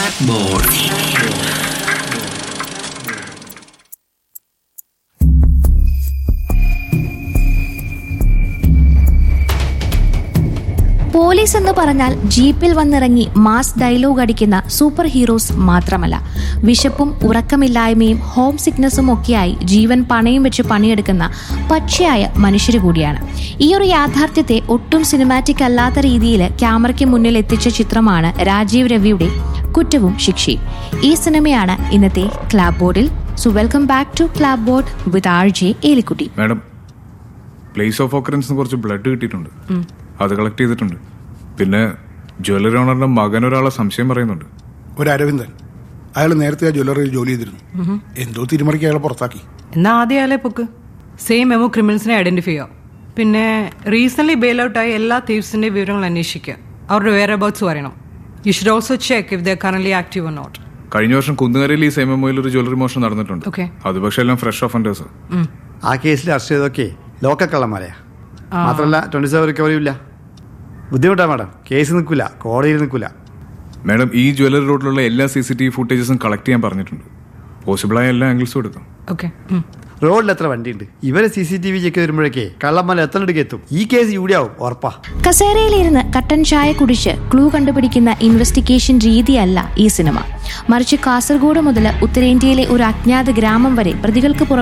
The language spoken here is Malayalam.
Clapboard. പോലീസ് എന്ന് പറഞ്ഞാൽ ജീപ്പിൽ വന്നിറങ്ങി മാസ് ഡയലോഗ് അടിക്കുന്ന സൂപ്പർ ഹീറോസ് മാത്രമല്ല വിശപ്പും ഉറക്കമില്ലായ്മയും ഹോം സിക്നസ്സും ഒക്കെയായി ജീവൻ പണയം വെച്ച് പണിയെടുക്കുന്ന പച്ചയായ മനുഷ്യർ കൂടിയാണ് ഈ ഒരു യാഥാർത്ഥ്യത്തെ ഒട്ടും സിനിമാറ്റിക് അല്ലാത്ത രീതിയിൽ ക്യാമറയ്ക്ക് മുന്നിൽ എത്തിച്ച ചിത്രമാണ് രാജീവ് രവിയുടെ കുറ്റവും ശിക്ഷയും ഈ സിനിമയാണ് ഇന്നത്തെ ക്ലാബ് ബോർഡിൽ so welcome back to ക്ലാബ് board with R J Elikutty madam place of ഓക്കറൻസിന് കുറച്ച് ബ്ലഡ് കിട്ടിയിട്ടുണ്ട് അത് കളക്ട് ചെയ്തിട്ടുണ്ട് പിന്നെ ജ്വല്ലറി ഓണറിന്റെ മകൻ ഒരാളെ സംശയം പറയുന്നുണ്ട് ഒരു അരവിന്ദൻ അയാൾ നേരത്തെ ആ ജ്വല്ലറിയിൽ ജോലി ചെയ്തിരുന്നു എന്തോ തിരിമറിക്ക് അയാളെ പുറത്താക്കി എന്നാ ആദ്യം അയാളെ പൊക്ക് സെയിം മെമോ ക്രിമിനൽസിനെ ഐഡന്റിഫൈ ചെയ്യാം പിന്നെ റീസെന്റ് ബെയിൽ ഔട്ടായ എല്ലാ തീവ്സിന്റെ വിവരങ്ങൾ അന്വേഷിക്കുക അവരുടെ വേറെ അബൌട്ട്സ് അറിയണം you should also check if the current active or not കഴിഞ്ഞ വർഷം കുന്നുകരയിൽ ഈ സെയിം എമ്മോയിൽ ഒരു ജ്വല്ലറി മോഷണം നടന്നിട്ടുണ്ട് Okay. അത് പക്ഷേ എല്ലാം ഫ്രഷ് ഓഫൻഡേഴ്സ് ആ കേസിൽ അറസ്റ്റ് ചെയ്തൊക്കെ ലോക്കൽ കള്ളന്മാരെയാ മാത്രമല്ല ട്വന്റി സെവൻ റിക്കവറിയും ഇല്ല ബുദ്ധിമുട്ടാ മാഡം കേസ് നിൽക്കില്ല കോടതിയിൽ നിൽക്കില്ല മാഡം ഈ ജ്വല്ലറി റോഡിലുള്ള എല്ലാ സി സി ടി വി ഫുട്ടേജസും കളക്ട് ചെയ്യാൻ പറഞ്ഞിട്ടുണ്ട് പോസിബിളായ എല്ലാ ആംഗിൾസും എടുക്കാം ഓക്കെ റോഡിൽ എത്ര വണ്ടിയുണ്ട് ഇവരെ C C T V check വരുമ്പോഴേക്കേ കള്ളന്മാർ എത്തനടുക്ക് എത്തും ഈ കേസ് യൂടിയാവും ഉറപ്പാ കസേരയിലിരുന്ന് കട്ടൻ ചായ കുടിച്ച് ക്ലൂ കണ്ടുപിടിക്കുന്ന ഇൻവെസ്റ്റിഗേഷൻ രീതിയല്ല ഈ സിനിമ മറിച്ച് കാസർഗോഡ് മുതൽ ഉത്തരേന്ത്യയിലെ ഒരു അജ്ഞാത ഗ്രാമം വരെ പ്രതികൾക്ക് പുറമെ